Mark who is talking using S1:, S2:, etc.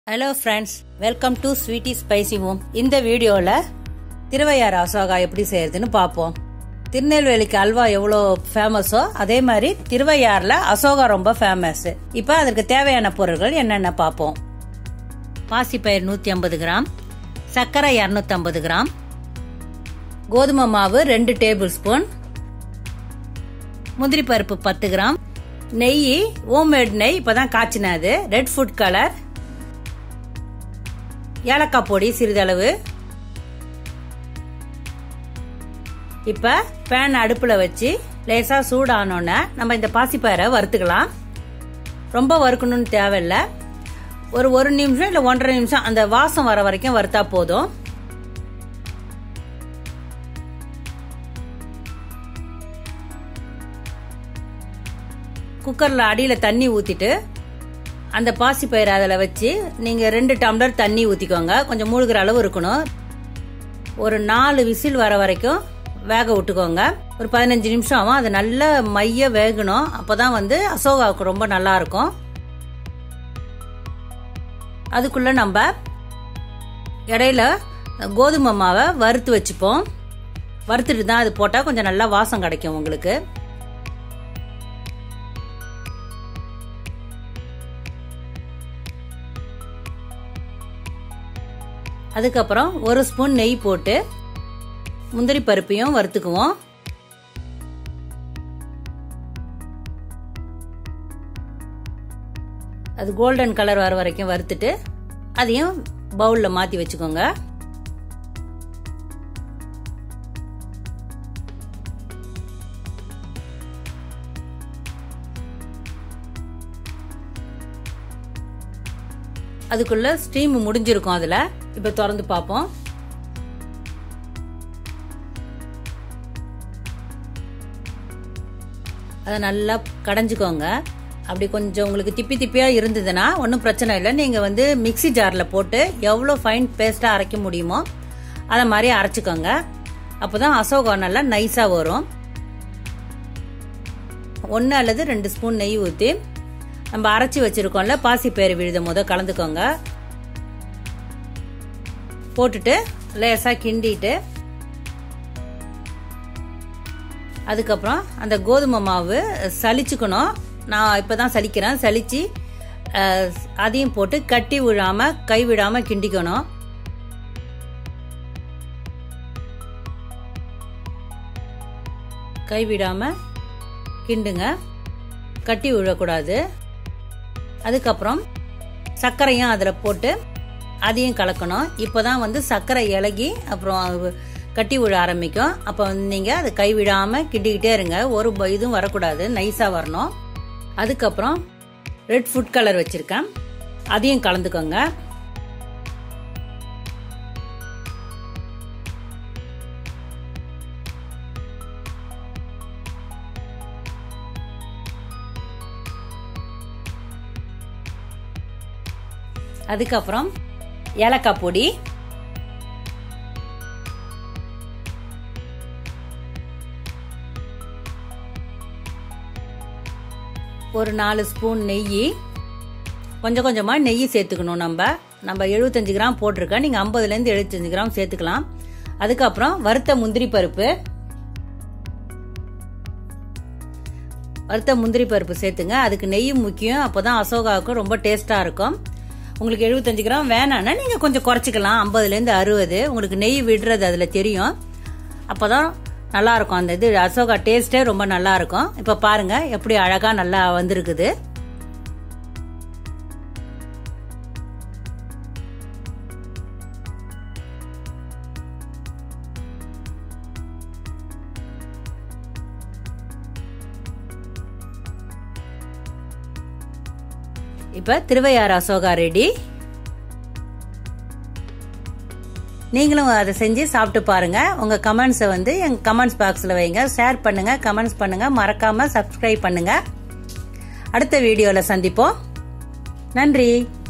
S1: hello friends welcome to sweety spicy home இந்த வீடியோவில் திருவையாறு அசோகா எப்படி செய்யறதுன்னு பார்ப்போம் திருநெல்வேலிக்கு அல்வா எவ்வளோ ஃபேமஸோ அதே மாதிரி திருவையாறில் அசோகா ரொம்ப ஃபேமஸ் இப்போ அதற்கு தேவையான பொருட்கள் என்னென்ன பார்ப்போம் பாசிப்பயிர் நூற்றி ஐம்பது கிராம் சர்க்கரை இரநூத்தம்பது கிராம் கோதுமை மாவு ரெண்டு டேபிள் ஸ்பூன் முந்திரி பருப்பு பத்து கிராம் நெய் ஹோம்மேட் நெய் இப்போதான் காய்ச்சினது ரெட் ஃபுட் கலர் ஏலக்காய் பொடி சிறிதளவு இப்ப பேன் அடுப்புல வச்சு லேசா சூடானோன்னு நம்ம இந்த பாசிப்பயிரை வறுத்துக்கலாம் ரொம்ப வறுக்கணும்னு தேவையில்ல ஒரு ஒரு நிமிஷம் இல்லை ஒன்றரை நிமிஷம் அந்த வாசம் வர வரைக்கும் வறுத்தா போதும் குக்கர்ல அடியில தண்ணி ஊத்திட்டு அந்த பாசி பயிர் அதில் வச்சு நீங்கள் ரெண்டு டம்ளர் தண்ணி ஊற்றிக்கோங்க கொஞ்சம் மூழ்கிற அளவு இருக்கணும் ஒரு நாலு விசில் வர வரைக்கும் வேக விட்டுக்கோங்க ஒரு பதினஞ்சு நிமிஷம் ஆகும் அது நல்ல மைய வேகணும் அப்போதான் வந்து அசோகாவுக்கு ரொம்ப நல்லா இருக்கும் அதுக்குள்ள நம்ம இடையில கோதுமை மாவை வறுத்து வச்சுப்போம் வறுத்துட்டு தான் அது போட்டால் கொஞ்சம் நல்லா வாசம் கிடைக்கும் உங்களுக்கு அதுக்கப்புறம் ஒரு ஸ்பூன் நெய் போட்டு முந்திரி பருப்பையும் வறுத்துக்குவோம் அது கோல்டன் கலர் வர வரைக்கும் வறுத்துட்டு அதையும் பவுல்ல மாத்தி வச்சுக்கோங்க அதுக்குள்ள ஸ்டீம் முடிஞ்சிருக்கும் அதுல இப்ப திறந்து பார்ப்போம் அதை நல்லா கடைஞ்சுக்கோங்க அப்படி கொஞ்சம் உங்களுக்கு திப்பி திப்பியா இருந்ததுன்னா ஒன்றும் பிரச்சனை இல்லை நீங்க வந்து மிக்சி ஜார்ல போட்டு எவ்வளோ ஃபைன் பேஸ்டா அரைக்க முடியுமோ அதை மாதிரி அரைச்சிக்கோங்க அப்போதான் அசோகம் நல்லா நைஸா வரும் ஒன்று அல்லது ரெண்டு ஸ்பூன் நெய் ஊற்றி நம்ம அரைச்சி வச்சிருக்கோம்ல பாசிப்பயிறு விழுதும் போது கலந்துக்கோங்க போட்டுட்டு லேசாக கிண்டிட்டு அதுக்கப்புறம் அந்த கோதுமை மாவு சலிச்சுக்கணும் நான் இப்போ தான் சலிக்கிறேன் சலிச்சு அதையும் போட்டு கட்டி விழாம கை விடாம கிண்டிக்கணும் கை விடாம கிண்டுங்க கட்டி விழக்கூடாது அதுக்கப்புறம் சர்க்கரையும் அதில் போட்டு அதையும் கலக்கணும் இப்போதான் வந்து சர்க்கரை இலகி அப்புறம் கட்டி விழ ஆரம்பிக்கும் அப்போ வந்து நீங்கள் அதை கைவிடாமல் கிண்டிக்கிட்டே இருங்க ஒரு இதுவும் வரக்கூடாது நைஸாக வரணும் அதுக்கப்புறம் ரெட் ஃபுட் கலர் வச்சுருக்கேன் அதையும் கலந்துக்கோங்க அதுக்கப்புறம் ஏலக்காய் பொடி ஒரு நாலு ஸ்பூன் நெய் கொஞ்சம் கொஞ்சமாக நெய் சேர்த்துக்கணும் நம்ம நம்ம எழுபத்தஞ்சு கிராம் போட்டிருக்கேன் நீங்கள் ஐம்பதுலேருந்து எழுபத்தஞ்சு கிராம் சேர்த்துக்கலாம் அதுக்கப்புறம் வறுத்த முந்திரி பருப்பு வறுத்த முந்திரி பருப்பு சேர்த்துங்க அதுக்கு நெய் முக்கியம் அப்போ தான் அசோகாவுக்கு ரொம்ப டேஸ்ட்டாக இருக்கும் உங்களுக்கு எழுபத்தஞ்சு கிராம் வேணான்னா நீங்கள் கொஞ்சம் குறைச்சிக்கலாம் ஐம்பதுலேருந்து அறுபது உங்களுக்கு நெய் விடுறது அதில் தெரியும் அப்போ தான் நல்லா இருக்கும் அந்த இது அசோகா டேஸ்டே ரொம்ப நல்லா இருக்கும் இப்போ பாருங்க எப்படி அழகாக நல்லா வந்திருக்குது இப்ப திருவையாறு அசோகா ரெடி நீங்களும் அதை செஞ்சு சாப்பிட்டு பாருங்க உங்க கமெண்ட்ஸை வந்து எங்க கமெண்ட்ஸ் பாக்ஸ்ல வைங்க ஷேர் பண்ணுங்க கமெண்ட்ஸ் பண்ணுங்க மறக்காம சப்ஸ்கிரைப் பண்ணுங்க அடுத்த வீடியோல சந்திப்போம் நன்றி